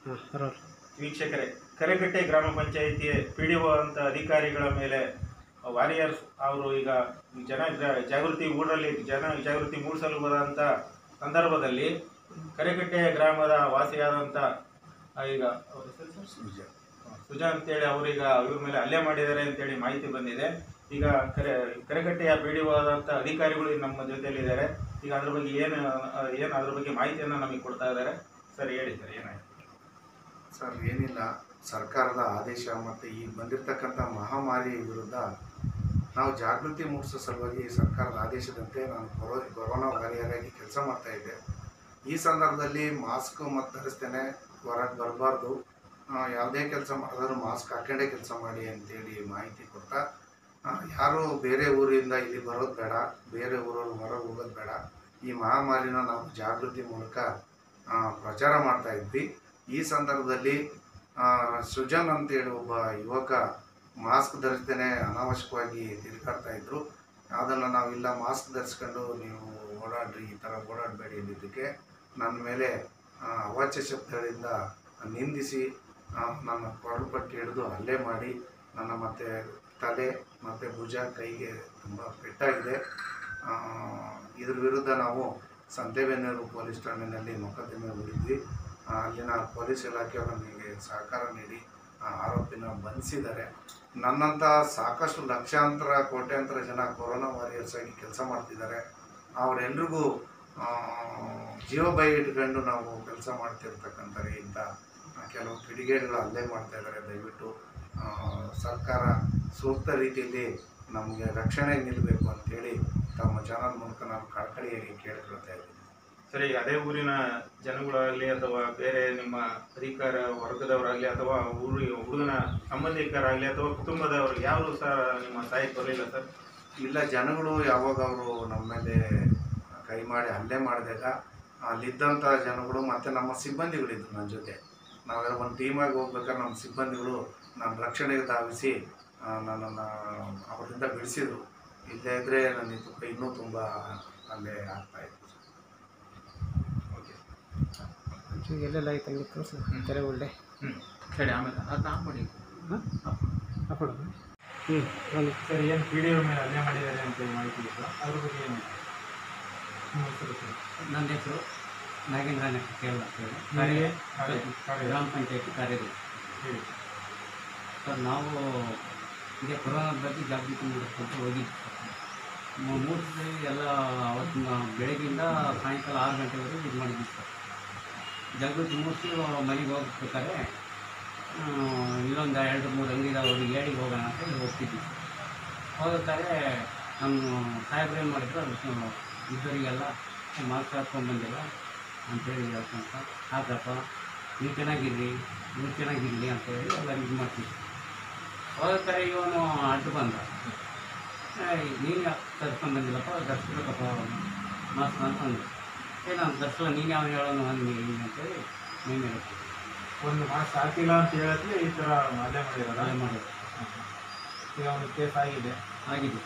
ಹಾಂ ಬರೋರು ವೀಕ್ಷಕರೇ ಕರೆಕಟ್ಟೆ ಗ್ರಾಮ ಪಂಚಾಯಿತಿ ಪಿ ಡಿ ಒ ಅಂತ ಅಧಿಕಾರಿಗಳ ಮೇಲೆ ವಾರಿಯರ್ಸ್ ಅವರು ಈಗ ಜನ ಜ- ಜಾಗೃತಿ ಊರಲ್ಲಿ ಜನ ಜಾಗೃತಿ ಮೂಡಿಸಲು ಬರೋಂಥ ಸಂದರ್ಭದಲ್ಲಿ ಕರೆಕಟ್ಟೆ ಗ್ರಾಮದ ವಾಸಿಯಾದಂಥ ಆ, ಈಗ ಅವ್ರ ಹೆಸರು ಸರ್? ಸುಜಾ ಅಂತೇಳಿ ಅವರೀಗ ಇವ್ರ ಮೇಲೆ ಹಲ್ಲೆ ಮಾಡಿದ್ದಾರೆ ಅಂತೇಳಿ ಮಾಹಿತಿ ಬಂದಿದೆ ಈಗ ಕರೆ ಕರೆಕಟ್ಟೆಯ ಪಿ ಡಿ ಒ ಆದಂಥ ಅಧಿಕಾರಿಗಳು ಈಗ ನಮ್ಮ ಜೊತೆಯಲ್ಲಿದ್ದಾರೆ ಈಗ ಅದ್ರ ಬಗ್ಗೆ ಏನು ಆ, ಏನು ಅದ್ರ ಬಗ್ಗೆ ಮಾಹಿತಿಯನ್ನು ನಮಗೆ ಕೊಡ್ತಾ ಇದ್ದಾರೆ ಸರ್ ಹೇಳಿ ಸರ್ ಏನಾಯ್ತು ಸರ್ ಏನಿಲ್ಲ ಸರ್ಕಾರದ ಆದೇಶ ಮತ್ತು ಈಗ ಬಂದಿರತಕ್ಕಂಥ ಮಹಾಮಾರಿ ವಿರುದ್ಧ ನಾವು ಜಾಗೃತಿ ಮೂಡಿಸೋ ಸಲುವಾಗಿ ಸರ್ಕಾರದ ಆದೇಶದಂತೆ ನಾನು ಕೊರೋ ಕೊರೋನಾ ವಾರಿಯರಾಗಿ ಕೆಲಸ ಮಾಡ್ತಾ ಇದ್ದೆ ಈ ಸಂದರ್ಭದಲ್ಲಿ ಮಾಸ್ಕ್ ಮತ್ತು ಧರಿಸ್ತೇನೆ ಹೊರಗೆ ಬರಬಾರ್ದು ಯಾವುದೇ ಕೆಲಸ ಮಾಡಿದ್ರು ಮಾಸ್ಕ್ ಹಾಕೊಂಡೇ ಕೆಲಸ ಮಾಡಿ ಅಂತೇಳಿ ಮಾಹಿತಿ ಕೊಡ್ತಾ ಆ, ಯಾರು ಬೇರೆ ಊರಿಂದ ಇಲ್ಲಿ ಬರೋದು ಬೇಡ ಬೇರೆ ಊರವ್ರು ಹೊರಗೆ ಹೋಗೋದು ಬೇಡ ಈ ಮಹಾಮಾರಿನ ನಾವು ಜಾಗೃತಿ ಮೂಲಕ ಆ, ಪ್ರಚಾರ ಮಾಡ್ತಾ ಇದ್ವಿ ಈ ಸಂದರ್ಭದಲ್ಲಿ ಆ, ಸೃಜನ್ ಅಂತೇಳಿ ಒಬ್ಬ ಯುವಕ ಮಾಸ್ಕ್ ಧರಿಸ್ತೇನೆ ಅನಾವಶ್ಯಕವಾಗಿ ತಿರುಗಾಡ್ತಾ ಇದ್ರು ಅದನ್ನು ನಾವಿಲ್ಲ ಮಾಸ್ಕ್ ಧರಿಸ್ಕೊಂಡು ನೀವು ಓಡಾಡ್ರಿ ಈ ಥರ ಓಡಾಡಬೇಡಿ ಅಂದಿದ್ದಕ್ಕೆ ನನ್ನ ಮೇಲೆ ಆ, ಅವಾಚ್ಯ ಶಬ್ದಗಳಿಂದ ನಿಂದಿಸಿ ಆ, ನನ್ನ ಕೊರಳು ಪಟ್ಟಿ ಹಿಡಿದು ಹಲ್ಲೆ ಮಾಡಿ ನನ್ನ ಮತ್ತೆ ತಲೆ ಮತ್ತು ಭುಜ ಕೈಗೆ ತುಂಬ ಪೆಟ್ಟಾಗಿದೆ ಆ, ಇದ್ರ ವಿರುದ್ಧ ನಾವು ಸಂತೆಬೆನ್ನೂರು ಪೊಲೀಸ್ ಠಾಣೆಯಲ್ಲಿ ಮೊಕದ್ದಮೆ ಹೂಡಿದ್ವಿ ಆ, ಅಲ್ಲಿನ ಪೊಲೀಸ್ ಇಲಾಖೆಯವರು ನಮಗೆ ಸಹಕಾರ ನೀಡಿ ಆ ಆರೋಪಿನ ಬಂಧಿಸಿದ್ದಾರೆ ನನ್ನಂಥ ಸಾಕಷ್ಟು ಲಕ್ಷಾಂತರ ಕೋಟ್ಯಾಂತರ ಜನ ಕೊರೋನಾ ವಾರಿಯರ್ಸ್ ಆಗಿ ಕೆಲಸ ಮಾಡ್ತಿದ್ದಾರೆ ಅವರೆಲ್ರಿಗೂ ಆ, ಜೀವ ಬೈ ಇಟ್ಕೊಂಡು ನಾವು ಕೆಲಸ ಮಾಡ್ತಿರ್ತಕ್ಕಂಥ ಇಂಥ ಕೆಲವು ಕಿಡಿಗೇಡಿಗಳು ಹಲ್ಲೆ ಮಾಡ್ತಾ ಇದ್ದಾರೆ ದಯವಿಟ್ಟು ಆ, ಸರ್ಕಾರ ಸೂಕ್ತ ರೀತಿಯಲ್ಲಿ ನಮಗೆ ರಕ್ಷಣೆ ನಿಲ್ಲಬೇಕು ಅಂತೇಳಿ ತಮ್ಮ ಚಾನಲ್ ಮೂಲಕ ನಾನು ಕಳಕಳಿಯಾಗಿ ಕೇಳ್ಕೊಳ್ತಾ ಇದ್ದೀನಿ ಸರಿ ಅದೇ ಊರಿನ ಜನಗಳಾಗಲಿ ಅಥವಾ ಬೇರೆ ನಿಮ್ಮ ಅಧಿಕಾರ ವರ್ಗದವರಾಗಲಿ ಅಥವಾ ಊರಿ ಹುಡುಗನ ಸಂಬಂಧಿಕರಾಗಲಿ ಅಥವಾ ಕುಟುಂಬದವರು ಯಾರು ಸಹ ನಿಮ್ಮ ಸಹಾಯಕ್ಕೆ ಬರಲಿಲ್ಲ ಸರ್ ಇಲ್ಲ ಜನಗಳು ಯಾವಾಗ ಅವರು ನಮ್ಮ ಮೇಲೆ ಕೈ ಮಾಡಿ ಹಲ್ಲೆ ಮಾಡಿದಾಗ ಅಲ್ಲಿದ್ದಂಥ ಜನಗಳು ಮತ್ತು ನಮ್ಮ ಸಿಬ್ಬಂದಿಗಳಿದ್ರು ನನ್ನ ಜೊತೆ ನಾವೆಲ್ಲ ಒಂದು ಟೀಮಾಗಿ ಹೋಗ್ಬೇಕಾದ್ರೆ ನಮ್ಮ ಸಿಬ್ಬಂದಿಗಳು ನನ್ನ ರಕ್ಷಣೆಗೆ ಧಾವಿಸಿ ಆ, ನನ್ನನ್ನು ಅವರಿಂದ ಬಿಡಿಸಿದ್ರು ಇಲ್ಲದೇ ಇದ್ದರೆ ನನ್ನ ತುಪ್ಪ ಇನ್ನೂ ತುಂಬ ಹಲ್ಲೆ ಆಗ್ತಾಯಿತ್ತು ಓಕೆ ಎಲ್ಲೆಲ್ಲ ಆಯ್ತು ಹಂಗೆ ತೋರಿಸು ತೆರೆ ಒಳ್ಳೆ ಹ್ಞೂ ಸರಿ ಆಮೇಲೆ ಅದನ್ನ ಆಫ್ ಮಾಡಿ ಹಾಕೊಡು ಹ್ಞೂ ಒಂದು ಸರ್ ಏನು ಪಿ ಡಿ ಮೇಲೆ ಹಲ್ಲೆ ಮಾಡಿದ್ದಾರೆ ಅಂತ ಮಾಹಿತಿ ಇತ್ತು ಅದ್ರ ಬಗ್ಗೆ ಏನು ನಿಮ್ಮ ಹೆಸರು ಸರ್ ನನ್ನ ಹೆಸರು ನಾಗೇಂದ್ರ ನಕ್ಕ ಕೇರಳ ಅಂತೇಳಿ ನನಗೆ ಕಾರ್ಯ ಕಾರ್ಯ ಗ್ರಾಮ ಪಂಚಾಯತಿ ಕಾರ್ಯದರ್ಶಿ ಹೇಳಿ ಸರ್ ನಾವು ಇದೇ ಕೊರೋನಾದ ಬಗ್ಗೆ ಜಾಗೃತಿ ಮೂಡಿಸ್ಕೊಂತ ಹೋಗಿದ್ವಿ ಮೂ- ಮೂಡಿಸಿ ಎಲ್ಲ ಅವತ್ತಿನ ಬೆಳಗ್ಗಿಂದ ಸಾಯಂಕಾಲ ಆರು ಗಂಟೆವರೆಗೂ ಇದು ಮಾಡಿದ್ವಿ ಸರ್ ಜಾಗೃತಿ ಮೂಡಿಸಿ ಮನೆಗೆ ಹೋಗ್ಬೇಕಾದ್ರೆ ಆ, ಇಲ್ಲೊಂದು ಎರಡು ಮೂರು ಅಂಗಡಿ ಅವ್ರಿಗೆ ಹೇಳಿ ಹೋಗೋಣ ಅಂತ ಹೇಳಿ ಹೋಗ್ತಿದ್ವಿ ಹೋಗ್ಬೇಕಾದ್ರೆ ನಮ್ಮ ಸಾಹೇಬ್ರು ಏನು ಮಾಡಿದ್ರು ಅದಕ್ಕೆ ಇದ್ದವರಿಗೆಲ್ಲ ಮಾರ್ಕ್ಸ್ ಹಾಕ್ಕೊಂಡು ಬಂದಿಲ್ಲ ಅಂತೇಳಿ ಹೇಳ್ಕೊಂತ ಹಾಕಪ್ಪ ನೀವು ಚೆನ್ನಾಗಿರ್ರಿ ನೀವು ಚೆನ್ನಾಗಿರಲಿ ಅಂತೇಳಿ ಎಲ್ಲ ಇದು ಮಾಡ್ತೀವಿ ಹೋಗ್ತಾರೆ ಇವನು ಅಡ್ಡು ಬಂದ ಏಯ್, ನೀನು ಯಾಕೆ ತರ್ಸ್ಕೊಂಡು ಬಂದಿಲ್ಲಪ್ಪ ಧರಿಸ್ಬೇಕಪ್ಪ ಮಾಸ್ಕ್ ಅಂತ ಅಂದ್ರು ಏ ನಾನು ಧರಿಸಲ್ಲ ನೀನು ಯಾವ ಹೇಳೋನು ಹಂಗೆ ಹಿಂಗೆ ಅಂತೇಳಿ ನೀನು ಹೇಳ್ತೀವಿ ಒಂದು ಮಾರ್ಕ್ಸ್ ಹಾಕಿಲ್ಲ ಅಂತ ಹೇಳತ್ಲೆ ಈ ಥರ ಹಲ್ಲೆ ಮಾಡಿರೋದ ಅದೇ ಮಾಡೋದು ಈಗ ಒಂದು ಕೇಸ್ ಆಗಿದೆ ಆಗಿದೆ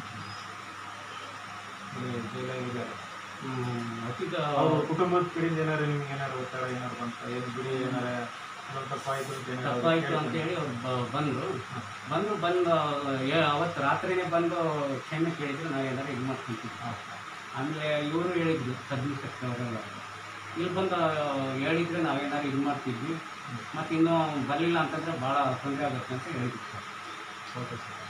ಇಲ್ಲಿ ಜೈಲಾಗಿದ್ದಾರೆ ಅತಿಗ ಅವ್ರ ಕುಟುಂಬದ ಕಡೆಯಿಂದ ಏನಾರು ನಿಮ್ಗೆ ಏನಾರು ಒತ್ತಡ ಏನಾರು ಬಂತ ಏನು ಬಿಡಿ ಏನಾರ ಸ್ವಲ್ಪ ತಪ್ಪಾಯ್ತು ಅಂತ ಏನಾರು ತಪ್ಪಾಯಿತು ಕೇಳ್ಕೊಂಡ್ರಾ? ಅಂತೇಳಿ ಅವ್ರು ಬ- ಬಂದರು ಬಂದು ಬಂದು ಏ- ಅವತ್ತು ರಾತ್ರಿನೇ ಬಂದು ಕ್ಷಮೆ ಕೇಳಿದ್ರು ನಾವೇನಾರು ಇದು ಮಾಡ್ಕೊಂತೀವಿ ಆಮೇಲೆ ಇವರು ಹೇಳಿದ್ರು ಸಬ್ಮಿಟ್ ಅವರೆಲ್ಲ ಇಲ್ಲಿ ಬಂದು ಹೇಳಿದ್ರೆ ನಾವೇನಾದ್ರು ಇದು ಮಾಡ್ತಿದ್ವಿ ಮತ್ತು ಇನ್ನೂ ಬರಲಿಲ್ಲ ಅಂತಂದರೆ ಭಾಳ ತೊಂದರೆ ಆಗುತ್ತೆ ಅಂತ ಹೇಳಿದ್ರು ಸರ್ ಓಕೆ ಸರ್